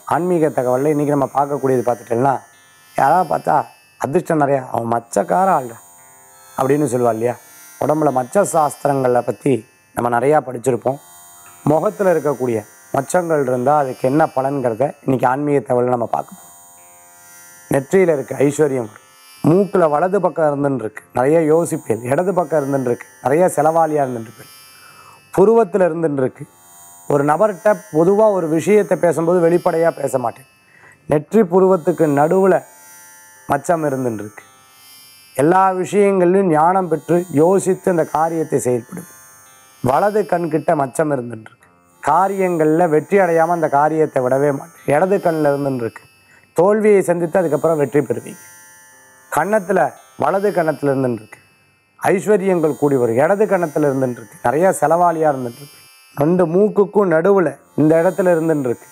ஆன்மீக தகவலில் இன்றைக்கி நம்ம பார்க்கக்கூடியது பார்த்துட்டோம்னா யாராவது பார்த்தா அதிர்ஷ்டம் நிறையா அவன் மச்சக்கார ஆள்டா அப்படின்னு சொல்லுவா இல்லையா உடம்புல மச்ச சாஸ்திரங்களை பற்றி நம்ம நிறையா படிச்சிருப்போம் முகத்தில் இருக்கக்கூடிய மச்சங்கள் இருந்தால் அதுக்கு என்ன பலன்கிறத இன்றைக்கி ஆன்மீக தகவலில் நம்ம பார்க்க போறோம். நெற்றியில் இருக்க ஐஸ்வர்யம் மூக்கில் வலது பக்கம் இருந்துன்னு இருக்கு நிறைய யோசிப்பேன் இடது பக்கம் இருந்துன்னு இருக்கு நிறைய செலவாளியாக இருந்துட்டு இருப்பேன் புருவத்தில் இருந்துன்னு இருக்கு ஒரு நபர்கிட்ட பொதுவாக ஒரு விஷயத்தை பேசும்போது வெளிப்படையாக பேச மாட்டேன் நெற்றி புருவத்துக்கு நடுவில் மச்சம் இருந்துன்னு இருக்கு எல்லா விஷயங்களிலும் ஞானம் பெற்று யோசித்து அந்த காரியத்தை செயல்படுது வலது கண்கிட்ட மச்சம் இருந்துட்டு இருக்கு காரியங்களில் வெற்றி அடையாமல் அந்த காரியத்தை விடவே மாட்டேன் இடது கண்ணில் இருந்துட்டு இருக்கு தோல்வியை சந்தித்து அதுக்கப்புறம் வெற்றி பெறுவீங்க கன்னத்தில் வலது கன்னத்தில் இருந்துட்டு இருக்கு ஐஸ்வர்யங்கள் கூடி வரும் இடது கன்னத்தில் இருந்துட்டு இருக்கு நிறைய செலவாளியாக இருந்துட்டு இருக்கு ரெண்டு மூக்குக்கும் நடுவில் இந்த இடத்துல இருந்துட்டு இருக்கு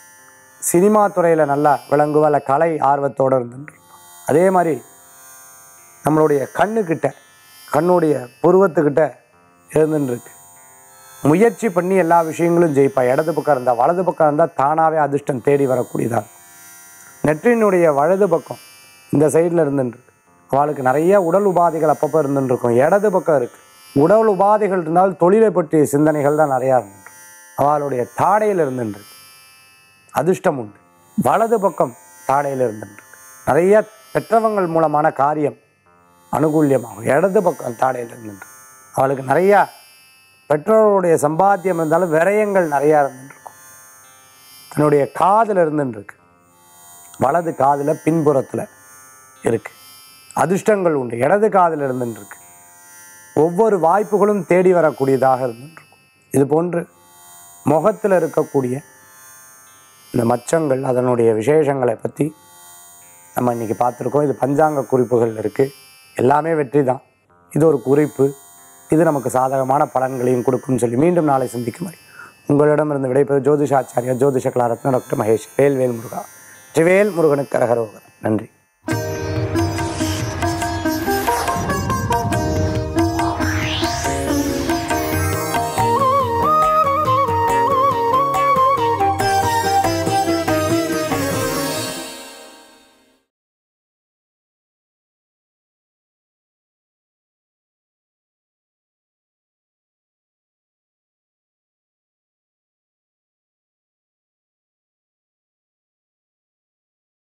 சினிமா துறையில் நல்லா விளங்குவ இல்லை கலை ஆர்வத்தோடு இருந்துட்டு இருப்போம். அதே மாதிரி நம்மளுடைய கண்ணுக்கிட்ட கண்ணுடைய புருவத்துக்கிட்ட இருந்துட்டு இருக்கு முயற்சி பண்ணி எல்லா விஷயங்களும் ஜெயிப்பா இடது பக்கம் இருந்தால் வலது பக்கம் இருந்தால் தானாகவே அதிர்ஷ்டம் தேடி வரக்கூடியதாக இருக்கும். நெற்றினுடைய வலது பக்கம் இந்த சைடில் இருந்துட்டு இருக்கு அவளுக்கு நிறைய உடல் உபாதைகள் அப்பப்போ இருந்துட்டு இருக்கும் இடது பக்கம் இருக்குது உடல் உபாதைகள் இருந்தால் தொழிலை பற்றிய சிந்தனைகள் தான் நிறையா இருந்துட்டு இருக்கும். அவளுடைய தாடையில் இருந்துட்டு இருக்கு அதிர்ஷ்டம் உண்டு வலது பக்கம் தாடையில் இருந்துட்டு இருக்கு நிறைய பெற்றவங்கள் மூலமான காரியம் அனுகூல்யமாகும் இடது பக்கம் தாடையில் இருந்துட்டு இருக்கு. அவளுக்கு நிறையா பெற்றோருடைய சம்பாத்தியம் இருந்தாலும் விரயங்கள் நிறையா இருந்துட்டு இருக்கும் தன்னுடைய காதில் இருந்துட்டு இருக்கு வலது காதில் பின்புறத்தில் இருக்கு அதிர்ஷ்டங்கள் உண்டு இடது காதில் இருந்துட்டு இருக்கு ஒவ்வொரு வாய்ப்புகளும் தேடி வரக்கூடியதாக இருந்துட்டு இருக்கும் இது போன்று முகத்தில் இருக்கக்கூடிய இந்த மச்சங்கள் அதனுடைய விசேஷங்களை பற்றி நம்ம இன்னைக்கு பார்த்துருக்கோம் இது பஞ்சாங்க குறிப்புகள் இருக்குது எல்லாமே வெற்றி தான் இது ஒரு குறிப்பு இது நமக்கு சாதகமான பலன்களையும் கொடுக்கும்னு சொல்லி மீண்டும் நாளை சந்திக்கும் வரை உங்களிடமிருந்து விடைபெறும் ஜோதிஷாச்சாரியா ஜோதிஷ கலாரத்ன டாக்டர் மகேஷ் வேல்வேல் முருகா ட்ரிவேல் முருகனுக்கு கரகரோகர் நன்றி